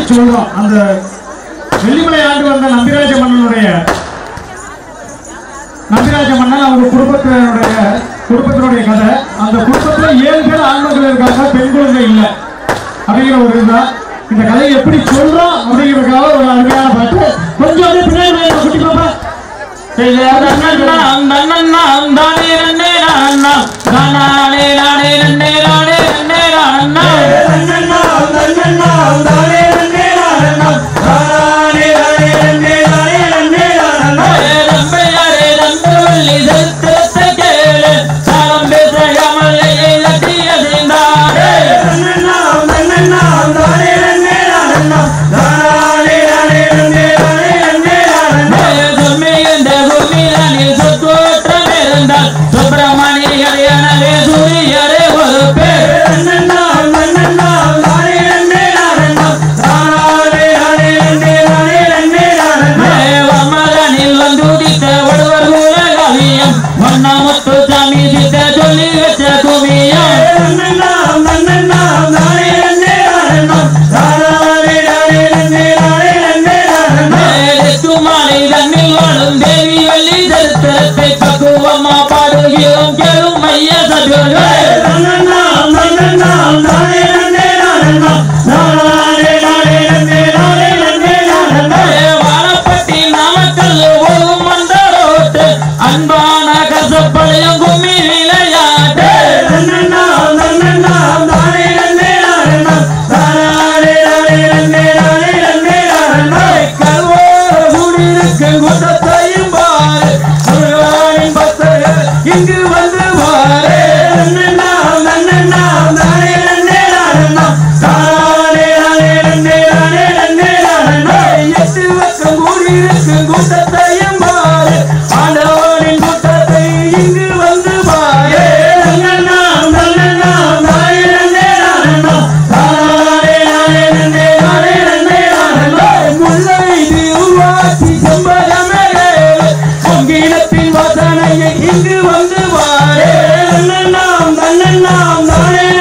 சொல்றோம் அந்த வெள்ளிமலை ஆண்டு வந்த நம்பிராஜ மன்னனுடைய நம்பிராஜ மன்னன் அவங்க குடும்பத்தினுடைய குடும்பத்தினுடைய கதை அந்த குடும்பத்துல ஏழு பேர் ஆண்மக்கள் இருக்காங்க பெண் குழந்தை இல்ல அப்படிங்கிற ஒரு இதுதான் இந்த கதையை எப்படி சொல்றோம் அப்படிங்கிறதுக்காக ஒரு அருமையான பாட்டு கொஞ்சம் அப்படியே பின்னாடி வாங்க, குட்டி பாப்பா சுப்பிரமணியர் எனவே சூரியரே ஒரு பேர் மகனில் வந்து உதித்த வடுவர் கவியம் வண்ணமுத்து சாமி சித்த சொல்லி வச்ச குவியம் சுமாரை தன்னில் வாழும் தேவி வள்ளி சரித்திரத்தை பக்குவமா பாடுகிறோம் கேளும் மைய சபையோர்களே வாழப்பட்டி நாமக்கல் போகும் அந்த ரோட்டு அன்பான கசப்பழையும் கும்மி விளையாட்டு கல்வோர கூடியிருக்க கூட்டத்தையும் பாரு முருகனின் பக்தர்கள் இங்கு வந்து பாரு எட்டு பக்கம் கூடியிருக்க கூட்டத்தையும் பாரு ஆண்டவனின் கூட்டத்தை இங்கு வந்து பாரு முல்லை திருவாச்சி செம்பகமே பொங்கினத்தின் வாசனையை இங்கு வந்து பாரு